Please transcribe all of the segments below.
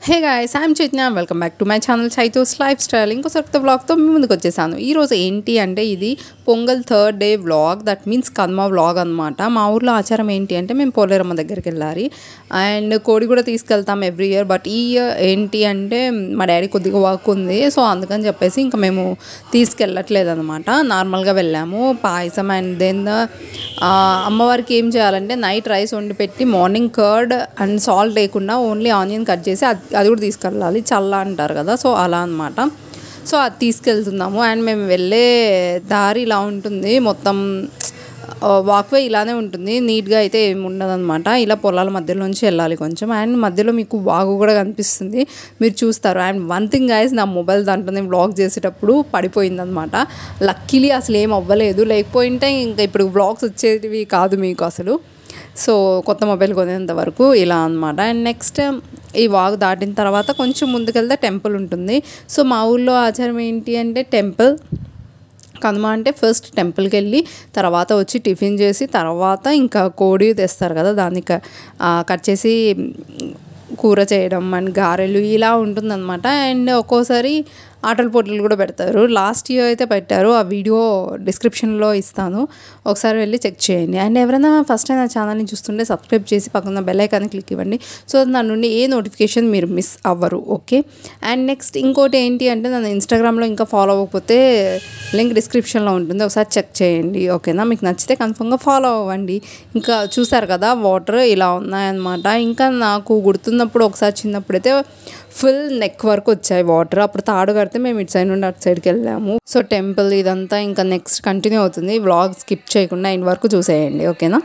hey guys I'm Chaitanya welcome back to my channel Chaitos life style ఇంకోసారి కొత్త వ్లాగ్తో మీ ముందుకు వచ్చేసాను ఈరోజు ఏంటి అంటే ఇది Pongal third day vlog that means Kanuma vlog అనమాట మా ఊర్లో ఆచారం ఏంటి అంటే మేము పోలేరమ్మ దగ్గరికి వెళ్ళాలి అండ్ కోడి కూడా తీసుకెళ్తాం ఎవ్రీ ఇయర్ బట్ ఈ ఇయర్ ఏంటి అంటే మా డాడీ కొద్దిగా వర్క్ ఉంది సో అందుకని చెప్పేసి ఇంకా మేము తీసుకెళ్ళట్లేదు అనమాట నార్మల్గా వెళ్ళాము పాయసం అండ్ దెన్ అమ్మవారికి ఏం చేయాలంటే నైట్ రైస్ వండి పెట్టి మార్నింగ్ కర్డ్ అండ్ సాల్ట్ లేకుండా ఓన్లీ ఆనియన్ కట్ చేసి అది అది కూడా తీసుకెళ్ళాలి చల్ల అంటారు కదా సో అలా అనమాట సో అది తీసుకెళ్తున్నాము అండ్ మేము వెళ్ళే దారి ఇలా ఉంటుంది మొత్తం వాక్వే ఇలానే ఉంటుంది నీట్గా అయితే ఏమి ఉండదన్నమాట ఇలా పొలాల మధ్యలోంచి వెళ్ళాలి కొంచెం అండ్ మధ్యలో మీకు వాగు కూడా కనిపిస్తుంది మీరు చూస్తారు అండ్ వన్ థింగ్ గైస్ నా మొబైల్ దాంట్లో నేను వ్లాగ్ చేసేటప్పుడు పడిపోయిందనమాట లక్కీలీ అసలు ఏం అవ్వలేదు లేకపోయింటే ఇంకా ఇప్పుడు వ్లాగ్స్ వచ్చేటివి కాదు మీకు అసలు సో కొత్త మొబైల్ కొనేంత వరకు ఇలా అనమాట అండ్ నెక్స్ట్ ఈ వాగు దాటిన తర్వాత కొంచెం ముందుకెళ్తే టెంపుల్ ఉంటుంది సో మా ఊళ్ళో ఆచారం ఏంటి అంటే టెంపుల్ కనుమ అంటే ఫస్ట్ టెంపుల్కి వెళ్ళి తర్వాత వచ్చి టిఫిన్ చేసి తర్వాత ఇంకా కోడి తెస్తారు కదా దాన్ని క- ఆ, కట్ చేసి కూర చేయడం అండ్ గారెలు ఇలా ఉంటుందన్నమాట అండ్ ఒక్కోసారి ఆటల పోటీలు కూడా పెడతారు లాస్ట్ ఇయర్ అయితే పెట్టారు ఆ వీడియో డిస్క్రిప్షన్లో ఇస్తాను ఒకసారి వెళ్ళి చెక్ చేయండి అండ్ ఎవరైనా ఫస్ట్ టైం నా ఛానల్ని చూస్తుంటే సబ్స్క్రైబ్ చేసి పక్కన బెల్ ఐకాన్ని క్లిక్ ఇవ్వండి సో నా నుండి ఏ నోటిఫికేషన్ మీరు మిస్ అవ్వరు ఓకే అండ్ నెక్స్ట్ ఇంకోటి ఏంటి అంటే నన్ను ఇన్స్టాగ్రామ్లో ఇంకా ఫాలో అవ్వకపోతే లింక్ డిస్క్రిప్షన్లో ఉంటుంది ఒకసారి చెక్ చేయండి ఓకేనా మీకు నచ్చితే కన్ఫర్మ్గా ఫాలో అవ్వండి ఇంకా చూసారు కదా వాటర్ ఇలా ఉన్నాయన్నమాట ఇంకా నాకు గుర్తున్నప్పుడు ఒకసారి చిన్నప్పుడైతే ఫుల్ నెక్ వరకు వచ్చాయి వాటర్ అప్పుడు తాడు కడితే మేము ఇటు సైడ్ నుండి అటు సైడ్కి వెళ్ళాము సో టెంపుల్ ఇదంతా ఇంకా నెక్స్ట్ కంటిన్యూ అవుతుంది వ్లాగ్ స్కిప్ చేయకుండా ఇన్ వరకు చూసేయండి ఓకేనా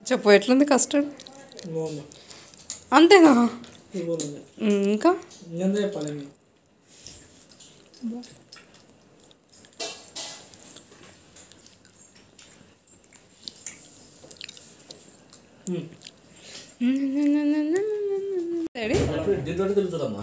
చెప్పు ఎట్లుంది కస్టర్డ్ బాగుంది అంతేనా సూపర్ ఉంది ఉమ్, ఇంకా ఇంకెంత చెప్పాలి మీకు రెడీ దీంట్లో తెలుస్తుందమ్మా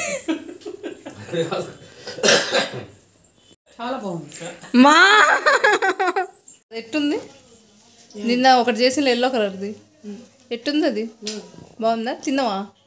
చాలా బాగుంది మా ఎట్టుంది నిన్న ఒకటి చేసిన ఎల్లో కలర్ది ఎట్టుంది అది బాగుందా తిన్నావా